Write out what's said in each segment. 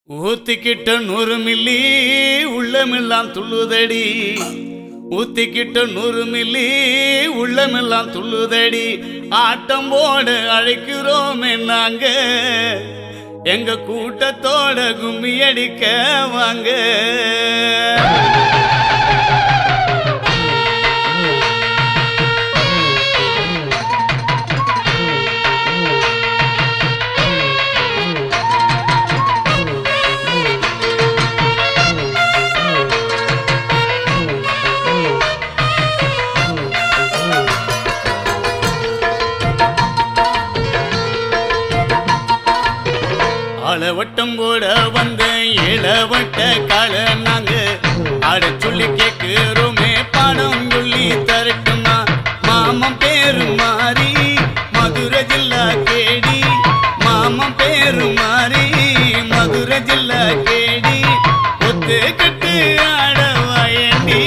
ஊத்திக்கிட்ட நூறு மில்லி உள்ளமெல்லாம் துள்ளுதடி ஊத்திக்கிட்ட நூறு மில்லி உள்ளமெல்லாம் துள்ளுதடி ஆட்டம் போட அழைக்கிறோமே நாங்க எங்க கூட்டத்தோட கும்மி அடிக்க வாங்க அளவட்டம் போட வந்த இளவட்ட கால நாங்க ஆட சொல்லி கேட்கிறோமே பணம் சொல்லி தரட்டுமா மாமன் பேரு மாறி மதுரை ஜில்லா கேடி மாமன் பேரு மாறி மதுரை ஜில்லா கேடி ஒத்து கட்டு ஆட வாயண்டி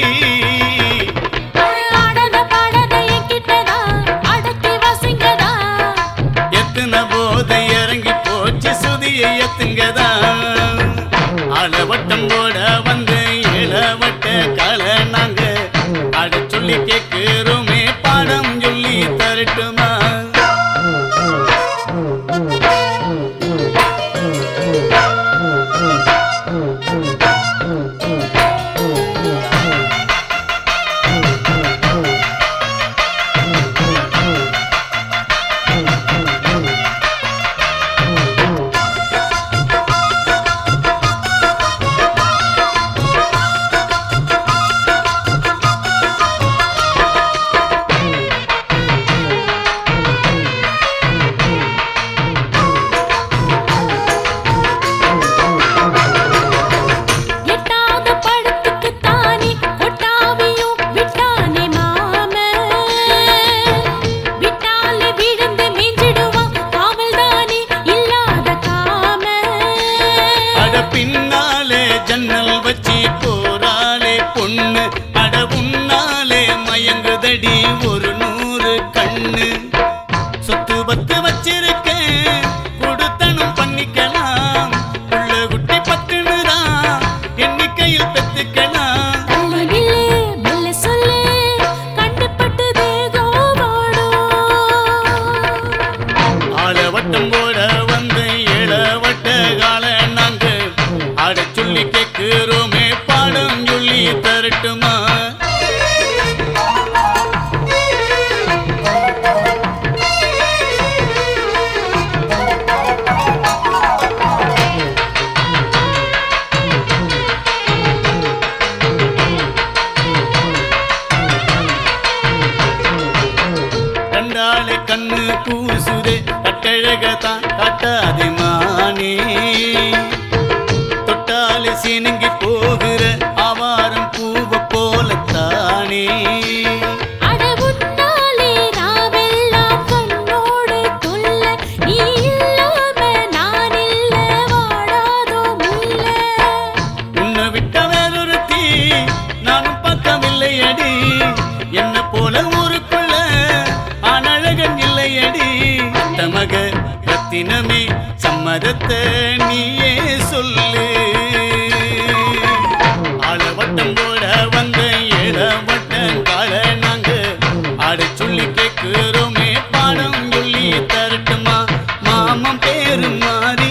ஆடத பாடத என்கிட்டதா அடக்கி வாசிங்கதா எத்தனை போதை இறங்கி போச்சு சுதியை எத்துங்கதா அளவட்டம் போட வந்து இளவட்ட கால நாங்க அட சொல்லி கேட்கிறோமே பாடம் சொல்லி தரட்டுமா எட்டாத படத்துக்கு தானே கொட்டாவியும் விட்டானே மாம விட்டாலே விழுந்து மிஞ்சிடுவான் காவல் தானே இல்லாத காம அட பின்னாலே ஜன்னல் வச்சு போறாளே பொண்ணு அட உன்னாலே மயங்குதடி ஒரு நூறு கண்ணு சொத்து பத்து வச்சிருக்கேன் கொடுத்தனும் பண்ணிக்கலாம் உள்ள குட்டி பத்துனுதான் எண்ணிக்கையில் பெத்துக்கலாம் தள்ளி நில்லு மெல்ல சொல்லு கண்டுபட்டு தேகம் வாடும் ஆளவட்டம் போட வந்து இளவட்ட கால நாங்க ஆட சொல்லி கேட்கிறோமே பாடம் சொல்லி தரட்டுமா கண்டாலே கண்ணு பூசுதே கட்டழகத்தான் காட்டாதே மானே தொட்டாலே சீனங்கி போகிற ஆவாரம் பூவ போலத்தானே அட உன்னாலே ராவெல்லாம் கண்ணோடு துள்ள நீ இல்லாம நான் இல்ல வாடாதோ முல்ல உன்னை விட்ட வேறொருத்தி நானும் பார்க்கவில்லை அடி என்ன போல ஊருக்குள்ள ஆனழகன் இல்லை அடி தமக ரத்தினமே சம்மதத்தை நீயே சொல்லு ஆளவட்டம் போட வந்த இளவட்டம் கால நாங்க ஆட சொல்லி கேட்கிறோமே பாடம் சொல்லி தரட்டுமா மாமன் பேரு மாறி